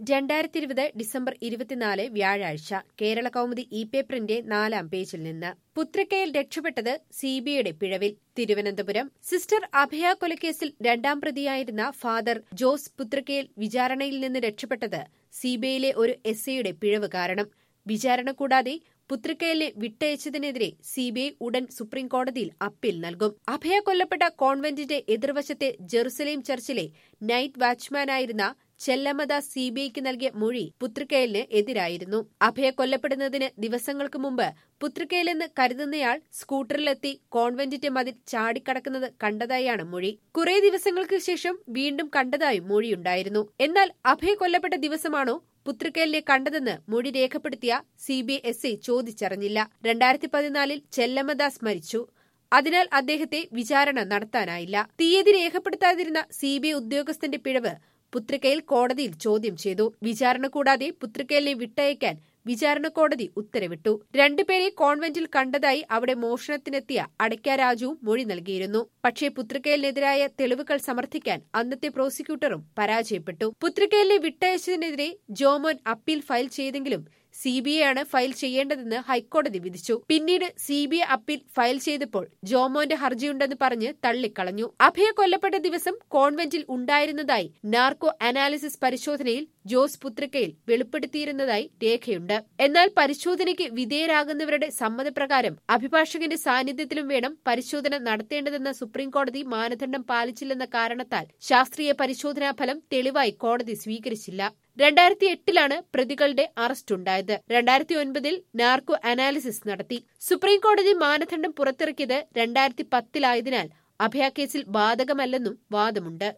രണ്ടായിരത്തി ഇരുപത് ഡിസംബർ ഇരുപത്തിനാല് വ്യാഴാഴ്ച കേരള കൗമുദി ഇ പേപ്പറിന്റെ നാലാം പേജിൽ നിന്ന് പുത്രക്കയിൽ രക്ഷപ്പെട്ടത് സിബിഐയുടെ പിഴവിൽ തിരുവനന്തപുരം സിസ്റ്റർ അഭയ കൊലക്കേസിൽ രണ്ടാം പ്രതിയായിരുന്ന ഫാദർ ജോസ് പുത്രക്കയിൽ വിചാരണയിൽ നിന്ന് രക്ഷപ്പെട്ടത് സിബിഐയിലെ ഒരു എസ് ഐയുടെ പിഴവ് കാരണം വിചാരണ കൂടാതെ പുത്രിക്കയിലെ വിട്ടയച്ചതിനെതിരെ സിബിഐ ഉടൻ സുപ്രീംകോടതിയിൽ അപ്പീൽ നൽകും അഭയ കൊല്ലപ്പെട്ട കോൺവെന്റിന്റെ എതിർവശത്തെ ജെറുസലേം ചർച്ചിലെ നൈറ്റ് വാച്ച്മാനായിരുന്ന ചെല്ലമ്മദ സിബിഐക്ക് നൽകിയ മൊഴി പുത്രിക്കയിലിന് എതിരായിരുന്നു അഭയ കൊല്ലപ്പെടുന്നതിന് ദിവസങ്ങൾക്ക് മുമ്പ് പുത്രിക്കയിലെന്ന് കരുതുന്നയാൾ സ്കൂട്ടറിലെത്തി കോൺവെന്റിന്റെ മതിൽ ചാടിക്കടക്കുന്നത് കണ്ടതായാണ് മൊഴി കുറെ ദിവസങ്ങൾക്ക് ശേഷം വീണ്ടും കണ്ടതായും മൊഴിയുണ്ടായിരുന്നു എന്നാൽ അഭയ കൊല്ലപ്പെട്ട ദിവസമാണോ പുത്രിക്കലിനെ കണ്ടതെന്ന് മൊഴി രേഖപ്പെടുത്തിയ സിബിഐ എസ് ഐ ചോദിച്ചറിഞ്ഞില്ല രണ്ടായിരത്തി പതിനാലിൽ ചെല്ലമ്മദാസ് മരിച്ചു അതിനാൽ അദ്ദേഹത്തെ വിചാരണ നടത്താനായില്ല തീയതി രേഖപ്പെടുത്താതിരുന്ന സിബിഐ ഉദ്യോഗസ്ഥന്റെ പിഴവ് പുത്രിക്കയിൽ കോടതിയിൽ ചോദ്യം ചെയ്തു വിചാരണ കൂടാതെ പുത്രിക്കലിനെ വിട്ടയക്കാൻ വിചാരണ കോടതി ഉത്തരവിട്ടു രണ്ടുപേരെ കോൺവെന്റിൽ കണ്ടതായി അവിടെ മോഷണത്തിനെത്തിയ അടയ്ക്ക രാജുവും മൊഴി നൽകിയിരുന്നു പക്ഷേ പുത്രിക്കലിനെതിരായ തെളിവുകൾ സമർത്ഥിക്കാൻ അന്നത്തെ പ്രോസിക്യൂട്ടറും പരാജയപ്പെട്ടു പുത്രിക്കലിനെ വിട്ടയച്ചതിനെതിരെ ജോമോൻ അപ്പീൽ ഫയൽ ചെയ്തെങ്കിലും സിബിഐ ആണ് ഫയൽ ചെയ്യേണ്ടതെന്ന് ഹൈക്കോടതി വിധിച്ചു പിന്നീട് സിബിഐ അപ്പീൽ ഫയൽ ചെയ്തപ്പോൾ ജോമോന്റെ ഹർജിയുണ്ടെന്ന് പറഞ്ഞ് തള്ളിക്കളഞ്ഞു അഭയ കൊല്ലപ്പെട്ട ദിവസം കോൺവെന്റിൽ ഉണ്ടായിരുന്നതായി നാർക്കോ അനാലിസിസ് പരിശോധനയിൽ ജോസ് പുത്രിക്കയിൽ വെളിപ്പെടുത്തിയിരുന്നതായി രേഖയുണ്ട് എന്നാൽ പരിശോധനയ്ക്ക് വിധേയരാകുന്നവരുടെ സമ്മതപ്രകാരം അഭിഭാഷകന്റെ സാന്നിധ്യത്തിലും വേണം പരിശോധന നടത്തേണ്ടതെന്ന സുപ്രീംകോടതി മാനദണ്ഡം പാലിച്ചില്ലെന്ന കാരണത്താൽ ശാസ്ത്രീയ പരിശോധനാ ഫലം തെളിവായി കോടതി സ്വീകരിച്ചില്ല രണ്ടായിരത്തി എട്ടിലാണ് പ്രതികളുടെ അറസ്റ്റ് ഉണ്ടായത് രണ്ടായിരത്തി ഒൻപതിൽ നാർക്കോ അനാലിസിസ് നടത്തി സുപ്രീംകോടതി മാനദണ്ഡം പുറത്തിറക്കിയത് രണ്ടായിരത്തി പത്തിലായതിനാൽ അഭയ കേസിൽ ബാധകമല്ലെന്നും വാദമുണ്ട്